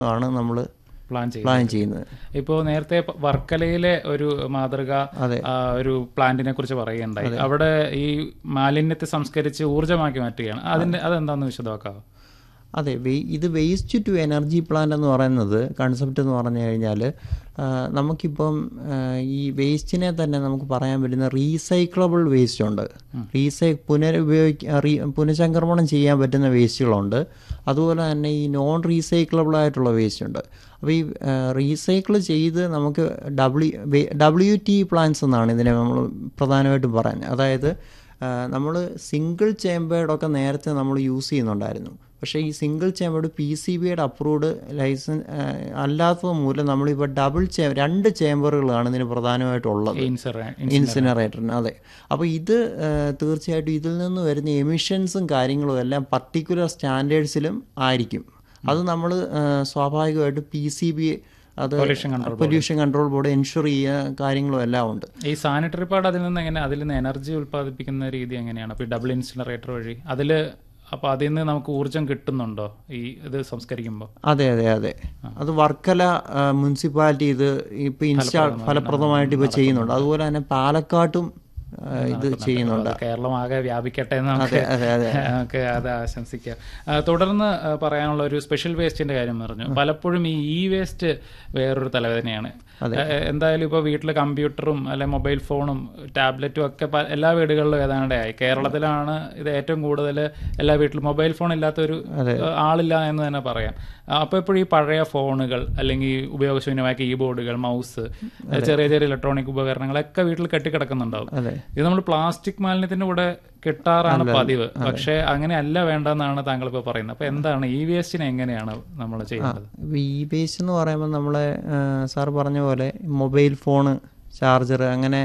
ആണ് നമ്മൾ പ്ലാൻ ചെയ്യും പ്ലാൻ ചെയ്യുന്നത് ഇപ്പോൾ നേരത്തെ പ- വർക്കലയിലെ ഒരു മാതൃക അതെ. ആ, ഒരു പ്ലാന്റിനെ കുറിച്ച് പറയുകയുണ്ടായി അവിടെ ഈ മാലിന്യത്തെ സംസ്കരിച്ച് ഊർജ്ജമാക്കി മാറ്റുകയാണ് അതിന്റെ അതെന്താന്ന് വിശദമാക്കാവോ അതെ വേ- ഇത് വേസ്റ്റ് ടു എനർജി പ്ലാന്റ് എന്ന് പറയുന്നത് കൺസെപ്റ്റ് എന്ന് പറഞ്ഞു കഴിഞ്ഞാൽ ആ, നമുക്കിപ്പം ആ, ഈ വേസ്റ്റിനെ തന്നെ നമുക്ക് പറയാൻ പറ്റുന്ന റീസൈക്ലബിൾ വേസ്റ്റ് ഉണ്ട് റീസൈ പുനരുപയോഗിക്ക റീ പുനഃചംക്രമണം ചെയ്യാൻ പറ്റുന്ന വേസ്റ്റുകളുണ്ട് അതുപോലെ തന്നെ ഈ നോൺ റീസൈക്ലബിൾ ആയിട്ടുള്ള വേസ്റ്റ് ഉണ്ട് അപ്പോൾ ഈ റീസൈക്കിൾ ചെയ്ത് നമുക്ക് ഡബ്ല്യു ഡബ്ല്യു ടി പ്ലാന്റ്സ് എന്നാണ് ഇതിനെ നമ്മൾ പ്രധാനമായിട്ടും പറയുന്നത് അതായത് നമ്മൾ സിംഗിൾ ചേമ്പേർഡൊക്കെ നേരത്തെ നമ്മൾ യൂസ് ചെയ്യുന്നുണ്ടായിരുന്നു പക്ഷേ ഈ സിംഗിൾ ചേമ്പേർഡ് പി സി ബിയുടെ അപ്രൂവ്ഡ് ലൈസൻസ് അല്ലാത്തത് മൂലം നമ്മളിപ്പോൾ ഡബിൾ ചേ രണ്ട് ചേമ്പറുകളാണ് ഇതിന് പ്രധാനമായിട്ടുള്ളത് ഇൻസറ ഇൻസിനറേറ്ററിന് അതെ അപ്പോൾ ഇത് ആ, തീർച്ചയായിട്ടും ഇതിൽ നിന്ന് വരുന്ന എമിഷൻസും കാര്യങ്ങളും എല്ലാം പർട്ടിക്കുലർ സ്റ്റാൻഡേർഡ്സിലും ആയിരിക്കും അത് നമ്മൾ സ്വാഭാവികമായിട്ട് പി സി ബി അത് Pollution Control pollution control board ensure ചെയ്യുക കാര്യങ്ങളും എല്ലാം ഉണ്ട് ഈ സാനിറ്ററി പാഡ് അതിൽ നിന്ന് എങ്ങനെ അതിൽ നിന്ന് എനർജി ഉൽപ്പാദിപ്പിക്കുന്ന രീതി എങ്ങനെയാണ് അപ്പോൾ ഡബിൾ ഇൻസിനറേറ്റർ വഴി അതിൽ അപ്പോൾ അതിൽ നിന്ന് നമുക്ക് ഊർജ്ജം കിട്ടുന്നുണ്ടോ ഈ ഇത് സംസ്കരിക്കുമ്പോൾ അതെ അതെ അതെ അത് വർക്കല ആ, മുനിസിപ്പാലിറ്റി ഇത് ഇപ്പൊ ഇൻസ്റ്റാൾ ഫലപ്രദമായിട്ട് ഇപ്പൊ ചെയ്യുന്നുണ്ട് അതുപോലെ തന്നെ പാലക്കാട്ടും ആ, ഇത് ചെയ്യുന്നുണ്ട് കേരളം ആകെ വ്യാപിക്കട്ടെ എന്ന് നമുക്ക് അതെ അതെ നമുക്ക് അത് ആശംസിക്കാം ആ, തുടർന്ന് ആ, പറയാനുള്ള ഒരു സ്പെഷ്യൽ വേസ്റ്റിന്റെ കാര്യം പറഞ്ഞു പലപ്പോഴും ഈ ഇ വേസ്റ്റ് വേറൊരു തലവേദനയാണ് ആ, എന്തായാലും ഇപ്പോൾ വീട്ടിൽ കമ്പ്യൂട്ടറും അല്ലെ മൊബൈൽ ഫോണും ടാബ്ലറ്റും ഒക്കെ പ- എല്ലാ വീടുകളിലും ഏതാണ്ടായി കേരളത്തിലാണ് ഇത് ഏറ്റവും കൂടുതൽ എല്ലാ വീട്ടിലും മൊബൈൽ ഫോൺ ഇല്ലാത്ത ഒരു ആ, ആളില്ല എന്ന് തന്നെ പറയാം അപ്പോൾ എപ്പോഴും ഈ പഴയ ഫോണുകൾ അല്ലെങ്കിൽ ഉപയോഗശൂന്യമായ കീബോർഡുകൾ മൗസ് ചെറിയ ചെറിയ ഇലക്ട്രോണിക് ഉപകരണങ്ങളൊക്കെ വീട്ടിൽ കെട്ടിക്കിടക്കുന്നുണ്ടാവും അതെ ഇത് നമ്മൾ പ്ലാസ്റ്റിക് മാലിന്യത്തിന്റെ കൂടെ കിട്ടാറാണ് പതിവ് പക്ഷെ അങ്ങനെ അല്ല വേണ്ടെന്നാണ് താങ്കൾ ഇപ്പോൾ പറയുന്നത് അപ്പൊ എന്താണ് ഈ വേസ്റ്റിനെ എങ്ങനെയാണ് നമ്മൾ ചെയ്യുന്നത് ഇപ്പൊ ഈ ബേസ് എന്ന് പറയുമ്പോൾ നമ്മളെ സാർ പറഞ്ഞ പോലെ മൊബൈൽ ഫോണ് ചാർജർ അങ്ങനെ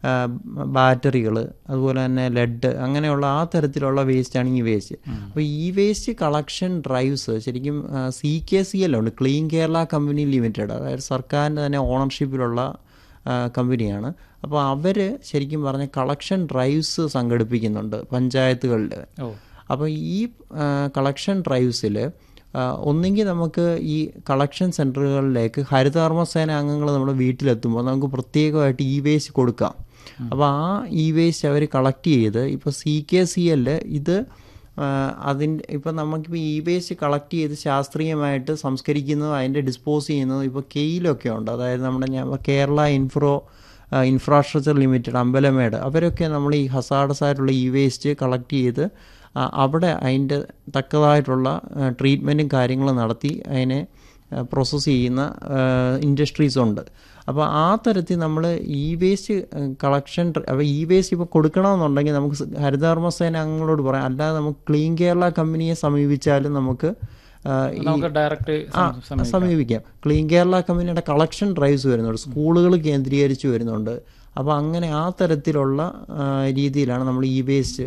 ബാറ്ററികൾ അതുപോലെ തന്നെ ലെഡ് അങ്ങനെയുള്ള ആ തരത്തിലുള്ള വേസ്റ്റാണ് ഈ വേസ്റ്റ് അപ്പോൾ ഈ വേസ്റ്റ് കളക്ഷൻ ഡ്രൈവ്സ് ശരിക്കും സി കെ സി എൽ ഉണ്ട് ക്ലീൻ കേരള കമ്പനി ലിമിറ്റഡ് അതായത് സർക്കാരിൻ്റെ തന്നെ ഓണർഷിപ്പിലുള്ള ആ, കമ്പനിയാണ് അപ്പോൾ അവർ ശരിക്കും പറഞ്ഞ കളക്ഷൻ ഡ്രൈവ്സ് സംഘടിപ്പിക്കുന്നുണ്ട് പഞ്ചായത്തുകളിൽ ഓ അപ്പോൾ ഈ കളക്ഷൻ ഡ്രൈവ്സിൽ ഒന്നെങ്കിൽ നമുക്ക് ഈ കളക്ഷൻ സെൻറ്ററുകളിലേക്ക് ഹരിതകർമ്മസേന അംഗങ്ങൾ നമ്മുടെ വീട്ടിലെത്തുമ്പോൾ നമുക്ക് പ്രത്യേകമായിട്ട് ഇ വേസ്റ്റ് കൊടുക്കാം അപ്പോൾ ആ ഇ വേസ്റ്റ് അവർ കളക്ട് ചെയ്ത് ഇപ്പോൾ സി കെ സി എല്ല് ഇത് അതിൻ്റെ ഇപ്പം നമുക്കിപ്പോൾ ഇ വേസ്റ്റ് കളക്ട് ചെയ്ത് ശാസ്ത്രീയമായിട്ട് സംസ്കരിക്കുന്നതും അതിൻ്റെ ഡിസ്പോസ് ചെയ്യുന്നതും ഇപ്പോൾ കെയിലൊക്കെ ഉണ്ട് അതായത് നമ്മുടെ ഞാൻ Kerala infra infrastructure limited Ambalamedu അവരൊക്കെ നമ്മൾ ഈ ഹസാഡസ് ആയിട്ടുള്ള ഇ വേസ്റ്റ് കളക്ട് ചെയ്ത് ആ, അവിടെ അതിൻ്റെ തക്കതായിട്ടുള്ള ട്രീറ്റ്മെൻറ്റും കാര്യങ്ങളും നടത്തി അതിനെ പ്രോസസ്സ് ചെയ്യുന്ന ഇൻഡസ്ട്രീസ് ഉണ്ട് അപ്പോൾ ആ തരത്തിൽ നമ്മൾ ഇ വേസ്റ്റ് കളക്ഷൻ അപ്പോൾ ഇ വേസ്റ്റ് ഇപ്പോൾ കൊടുക്കണമെന്നുണ്ടെങ്കിൽ നമുക്ക് സ് ഹരിതകർമ്മസേന അംഗങ്ങളോട് പറയാം അല്ലാതെ നമുക്ക് ക്ലീൻ കേരള കമ്പനിയെ സമീപിച്ചാലും നമുക്ക് ആ, ഈ നമുക്ക് ഡയറക്റ്റ് ആ, സമീപിക്കാം ക്ലീൻ കേരള കമ്പനിയുടെ കളക്ഷൻ ഡ്രൈവ്സ് വരുന്നുണ്ട് സ്കൂളുകൾ കേന്ദ്രീകരിച്ച് വരുന്നുണ്ട് അപ്പോൾ അങ്ങനെ ആ തരത്തിലുള്ള ആ, രീതിയിലാണ് നമ്മൾ ഇ വേസ്റ്റ്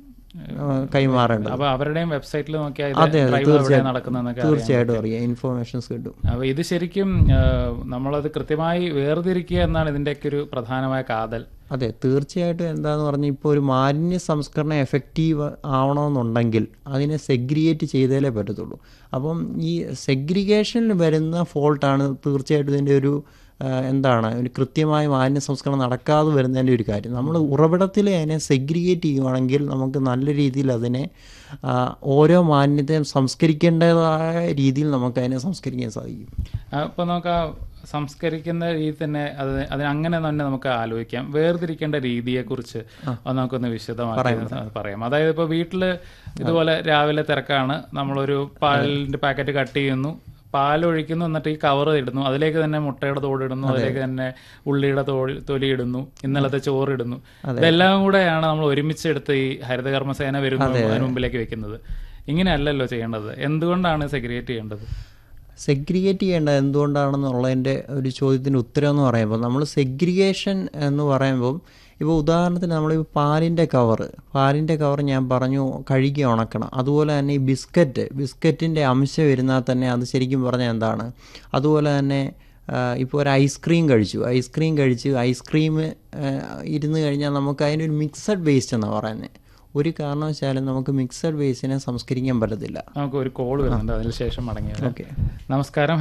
കൈമാറേണ്ടത് അപ്പൊ അവരുടെയും വെബ്സൈറ്റിൽ നോക്കിയാൽ ഇത് അതെ അതെ ഡ്രൈവ് എവിടെ തീർച്ചയായിട്ടും നടക്കുന്നതെന്നൊക്കെ അറിയാം തീർച്ചയായിട്ടും അറിയാം ഇൻഫോർമേഷൻസ് കിട്ടും അപ്പൊ ഇത് ശരിക്കും ആ, നമ്മളത് കൃത്യമായി വേർതിരിക്കുക എന്നാണ് ഇതിന്റെയൊക്കെ ഒരു പ്രധാനമായ കാതൽ അതെ തീർച്ചയായിട്ടും എന്താന്ന് പറഞ്ഞാൽ ഇപ്പോൾ ഒരു മാലിന്യ സംസ്കരണം എഫക്റ്റീവ് ആവണമെന്നുണ്ടെങ്കിൽ അതിനെ സെഗ്രിഗേറ്റ് ചെയ്തേലേ പറ്റത്തുള്ളൂ അപ്പം ഈ സെഗ്രിഗേഷനിൽ വരുന്ന ഫോൾട്ടാണ് തീർച്ചയായിട്ടും ഇതിൻ്റെ ഒരു ആ, എന്താണ് ഒരു കൃത്യമായ മാലിന്യ സംസ്കരണം നടക്കാതെ വരുന്നതിൻ്റെ ഒരു കാര്യം നമ്മൾ ഉറവിടത്തിൽ അതിനെ സെഗ്രിഗേറ്റ് ചെയ്യുവാണെങ്കിൽ നമുക്ക് നല്ല രീതിയിൽ അതിനെ ആ, ഓരോ മാലിന്യത്തെയും സംസ്കരിക്കേണ്ടതായ രീതിയിൽ നമുക്ക് അതിനെ സംസ്കരിക്കാൻ സാധിക്കും അപ്പൊ നമുക്ക് ആ സംസ്കരിക്കുന്ന രീതി തന്നെ അത് അതിന് അങ്ങനെ തന്നെ നമുക്ക് ആലോചിക്കാം വേർതിരിക്കേണ്ട രീതിയെക്കുറിച്ച് ഒന്ന് നമുക്കൊന്ന് വിശദമാക്കി പറയാം അതായത് ഇപ്പോൾ വീട്ടിൽ ഇതുപോലെ രാവിലെ തിരക്കാണ് നമ്മളൊരു പാലിന്റെ പാക്കറ്റ് കട്ട് ചെയ്യുന്നു പാൽ ഒഴിക്കുന്നു എന്നിട്ട് ഈ കവർ ഇടുന്നു അതിലേക്ക് തന്നെ മുട്ടയുടെ തോടിടുന്നു അതിലേക്ക് തന്നെ ഉള്ളിയുടെ തോടി തൊലി ഇടുന്നു ഇന്നലത്തെ ചോറ് ഇടുന്നു ഇതെല്ലാം കൂടെയാണ് നമ്മൾ ഒരുമിച്ച് എടുത്ത് ഈ ഹരിതകർമ്മസേന വരുമ്പോൾ അതിന് മുമ്പിലേക്ക് വെക്കുന്നത് ഇങ്ങനെയല്ലല്ലോ ചെയ്യേണ്ടത് എന്തുകൊണ്ടാണ് സെഗ്രിഗേറ്റ് ചെയ്യേണ്ടത് സെഗ്രിഗേറ്റ് ചെയ്യേണ്ടത് എന്തുകൊണ്ടാണെന്നുള്ളതിൻ്റെ ഒരു ചോദ്യത്തിൻ്റെ ഉത്തരം എന്ന് പറയുമ്പോൾ നമ്മൾ സെഗ്രിഗേഷൻ എന്ന് പറയുമ്പം ഇപ്പോൾ ഉദാഹരണത്തിന് നമ്മളിപ്പോൾ പാലിൻ്റെ കവറ് പാലിൻ്റെ കവർ ഞാൻ പറഞ്ഞു കഴുകി ഉണക്കണം അതുപോലെ തന്നെ ഈ ബിസ്ക്കറ്റ് ബിസ്ക്കറ്റിൻ്റെ അംശം ഇരുന്നാൽ തന്നെ അത് ശരിക്കും പറഞ്ഞാൽ എന്താണ് അതുപോലെ തന്നെ ഇപ്പോൾ ഒരു ഐസ്ക്രീം കഴിച്ചു ഐസ്ക്രീം കഴിച്ച് ഐസ്ക്രീം ഇരുന്ന് കഴിഞ്ഞാൽ നമുക്ക് അതിനൊരു മിക്സഡ് വേസ്റ്റ് എന്നാണ് പറയുന്നത് ഒരു കാരണവശാലും നമുക്ക് മിക്സഡ് വേസ്റ്റിനെ സംസ്കരിക്കാൻ പറ്റത്തില്ല നമുക്ക് ഒരു കോൾ വരുന്നുണ്ട് അതിന് ശേഷം മടങ്ങിയത് ഓക്കെ നമസ്കാരം